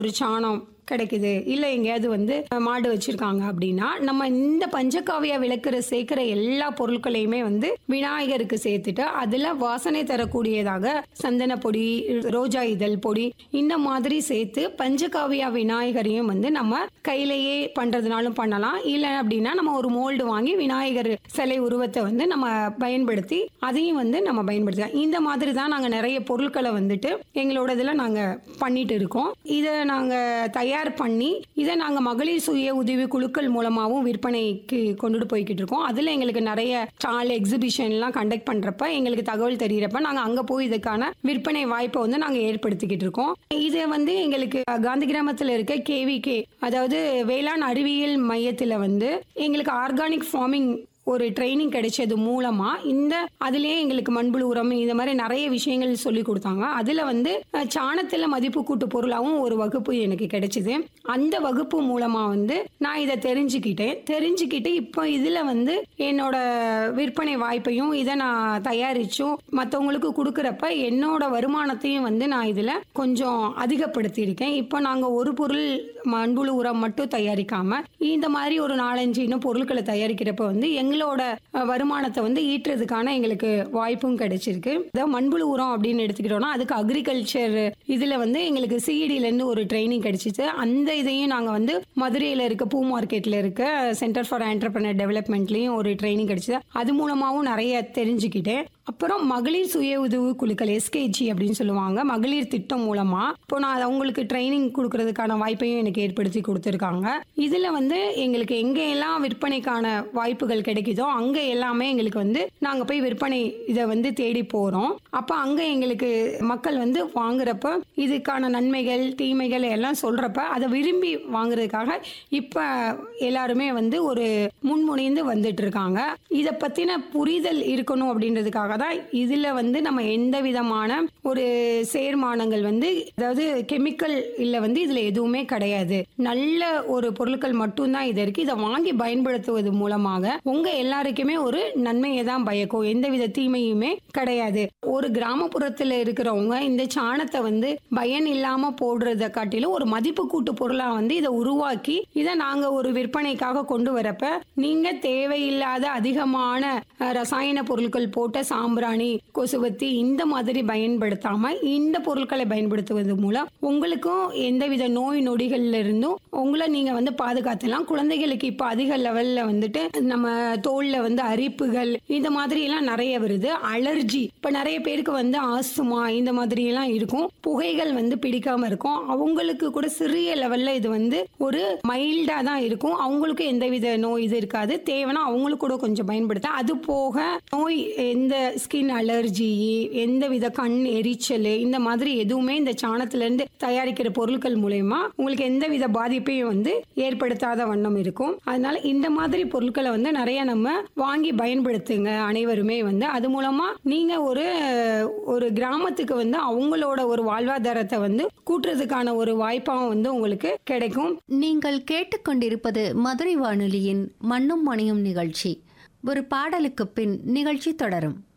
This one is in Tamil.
ஒரு சாணம் கிடைக்குது இல்லை எங்கேயாவது வந்து மாடு வச்சிருக்காங்க அப்படின்னா நம்ம இந்த பஞ்சகாவியா விளக்குற சேர்க்கிற எல்லா பொருட்களையுமே வந்து விநாயகருக்கு சேர்த்துட்டு அதுல வாசனை தரக்கூடியதாக சந்தன பொடி ரோஜா இதழ் பொடி இந்த மாதிரி சேர்த்து பஞ்சகாவியா விநாயகரையும் வந்து நம்ம கையிலேயே பண்றதுனாலும் பண்ணலாம் இல்லை அப்படின்னா நம்ம ஒரு மோல்டு வாங்கி விநாயகர் சிலை உருவத்தை வந்து நம்ம பயன்படுத்தி அதையும் வந்து நம்ம பயன்படுத்தலாம் இந்த மாதிரி தான் நாங்கள் நிறைய பொருட்களை வந்துட்டு எங்களோட இதில் நாங்கள் பண்ணிட்டு இருக்கோம் இதை நாங்கள் தயார் பண்ணி இதை நாங்கள் மகளிர் சுய உதவி குழுக்கள் மூலமாகவும் விற்பனைக்கு கொண்டுட்டு போய்கிட்டு இருக்கோம் அதில் எங்களுக்கு நிறைய ஸ்டால் எக்ஸிபிஷன்லாம் கண்டக்ட் பண்ணுறப்ப எங்களுக்கு தகவல் தெரிகிறப்ப நாங்கள் அங்கே போய் இதுக்கான விற்பனை வாய்ப்பை வந்து நாங்கள் ஏற்படுத்திக்கிட்டு இருக்கோம் இது வந்து எங்களுக்கு காந்தி கிராமத்தில் இருக்க கேவிகே அதாவது வேளாண் அறிவியல் மையத்தில் வந்து எங்களுக்கு ஆர்கானிக் ஃபார்மிங் ஒரு ட்ரைனிங் கிடைச்சது மூலமா இந்த அதுலயே எங்களுக்கு மண்புழு உரம் இந்த மாதிரி நிறைய விஷயங்கள் சொல்லி கொடுத்தாங்க அதுல வந்து அஹ், சாணத்துல மதிப்பு கூட்டு பொருளாவும் ஒரு வகுப்பு எனக்கு கிடைச்சது அந்த வகுப்பு மூலமா வந்து நான் இதை தெரிஞ்சுக்கிட்டேன் தெரிஞ்சுக்கிட்டு இப்போ இதுல வந்து என்னோட விற்பனை வாய்ப்பையும் இதை நான் தயாரிச்சும் மற்றவங்களுக்கு கொடுக்குறப்ப என்னோட வருமானத்தையும் வந்து நான் இதுல கொஞ்சம் அதிகப்படுத்தியிருக்கேன் இப்போ நாங்க ஒரு பொருள் மண்புழு உரம் மட்டும் தயாரிக்காம இந்த மாதிரி ஒரு நாலஞ்சு இன்னும் பொருட்களை தயாரிக்கிறப்ப வந்து எங்களோட அஹ், வருமானத்தை வந்து ஈட்டுறதுக்கான எங்களுக்கு வாய்ப்பும் கிடைச்சிருக்கு அதாவது மண்புழு உரம் அப்படின்னு எடுத்துக்கிட்டோம்னா அதுக்கு அக்ரிகல்ச்சர் இதுல வந்து எங்களுக்கு சிஇடில இருந்து ஒரு ட்ரைனிங் கிடைச்சிச்சு அந்த இதையும் நாங்க வந்து மதுரையில இருக்க பூ மார்க்கெட்ல இருக்க சென்டர் ஃபார் என்டர்பிரனர் டெவலப்மெண்ட்லயும் ஒரு ட்ரைனிங் கிடைச்சது அது மூலமாவும் நிறைய தெரிஞ்சுக்கிட்டேன் அப்புறம் மகளிர் சுய உதவி குழுக்கள் எஸ்கேஜி அப்படின்னு சொல்லுவாங்க மகளிர் திட்டம் மூலமா இப்போ நான் அவங்களுக்கு ட்ரைனிங் கொடுக்கறதுக்கான வாய்ப்பையும் எனக்கு ஏற்படுத்தி கொடுத்துருக்காங்க இதுல வந்து எங்களுக்கு எங்க எல்லாம் விற்பனைக்கான வாய்ப்புகள் கிடைக்குதோ அங்க எல்லாமே எங்களுக்கு வந்து நாங்க போய் விற்பனை இதை வந்து தேடி போறோம் அப்ப அங்க எங்களுக்கு மக்கள் வந்து வாங்குறப்ப இதுக்கான நன்மைகள் தீமைகள் எல்லாம் சொல்றப்ப அதை விரும்பி வாங்குறதுக்காக இப்ப எல்லாருமே வந்து ஒரு முன்முனைந்து வந்துட்டு இருக்காங்க இதை பத்தின புரிதல் இருக்கணும் அப்படின்றதுக்காக தான் இதுல வந்து நம்ம எந்த விதமான ஒரு சேர்மானங்கள் வந்து அதாவது கெமிக்கல் இல்ல வந்து இதுல எதுவுமே கிடையாது நல்ல ஒரு பொருட்கள் மட்டும்தான் இது இருக்கு இதை வாங்கி பயன்படுத்துவது மூலமாக உங்க எல்லாருக்குமே ஒரு நன்மையை தான் பயக்கும் எந்தவித தீமையுமே கிடையாது ஒரு கிராமப்புறத்துல இருக்கிறவங்க இந்த சாணத்தை வந்து பயன் இல்லாம போடுறத காட்டிலும் ஒரு மதிப்பு கூட்டு பொருளா வந்து இதை உருவாக்கி இதை நாங்க ஒரு விற்பனைக்காக கொண்டு வரப்ப நீங்க தேவையில்லாத அதிகமான அஹ், ரசாயன பொருட்கள் போட்ட சாம்பிராணி கொசுவத்தி இந்த மாதிரி பயன்படுத்தாம இந்த பொருட்களை பயன்படுத்துவது மூலம் உங்களுக்கும் எந்தவித நோய் நொடிகள்ல இருந்தும் உங்களை நீங்க வந்து பாதுகாத்தலாம் குழந்தைகளுக்கு இப்ப அதிக லெவல்ல வந்துட்டு நம்ம தோல்ல வந்து அரிப்புகள் இந்த மாதிரி எல்லாம் நிறைய வருது அலர்ஜி இப்ப நிறைய பேருக்கு வந்து ஆஸ்துமா இந்த மாதிரி எல்லாம் இருக்கும் புகைகள் வந்து பிடிக்காம இருக்கும் அவங்களுக்கு கூட சிறிய லெவல்ல இது வந்து ஒரு மைல்டா தான் இருக்கும் அவங்களுக்கு எந்தவித நோய் இது இருக்காது தேவைன்னா அவங்களுக்கு கூட கொஞ்சம் பயன்படுத்த அது போக நோய் எந்த ஸ்கின் அலர்ஜி எந்தவித கண் எரிச்சல் இந்த மாதிரி எதுவுமே இந்த சாணத்துல இருந்து தயாரிக்கிற பொருட்கள் மூலயமா உங்களுக்கு எந்தவித பாதிப்பையும் வந்து ஏற்படுத்தாத வண்ணம் இருக்கும் அதனால இந்த மாதிரி பொருட்களை வந்து நிறைய நம்ம வாங்கி பயன்படுத்துங்க அனைவருமே வந்து அது மூலமா நீங்க ஒரு ஒரு கிராமத்துக்கு வந்து அவங்களோட ஒரு வாழ்வாதாரத்தை வந்து கூட்டுறதுக்கான ஒரு வாய்ப்பாகவும் வந்து உங்களுக்கு கிடைக்கும் நீங்கள் கேட்டுக்கொண்டிருப்பது மதுரை வானொலியின் மண்ணும் மணியும் நிகழ்ச்சி ஒரு பாடலுக்கு பின் நிகழ்ச்சி தொடரும்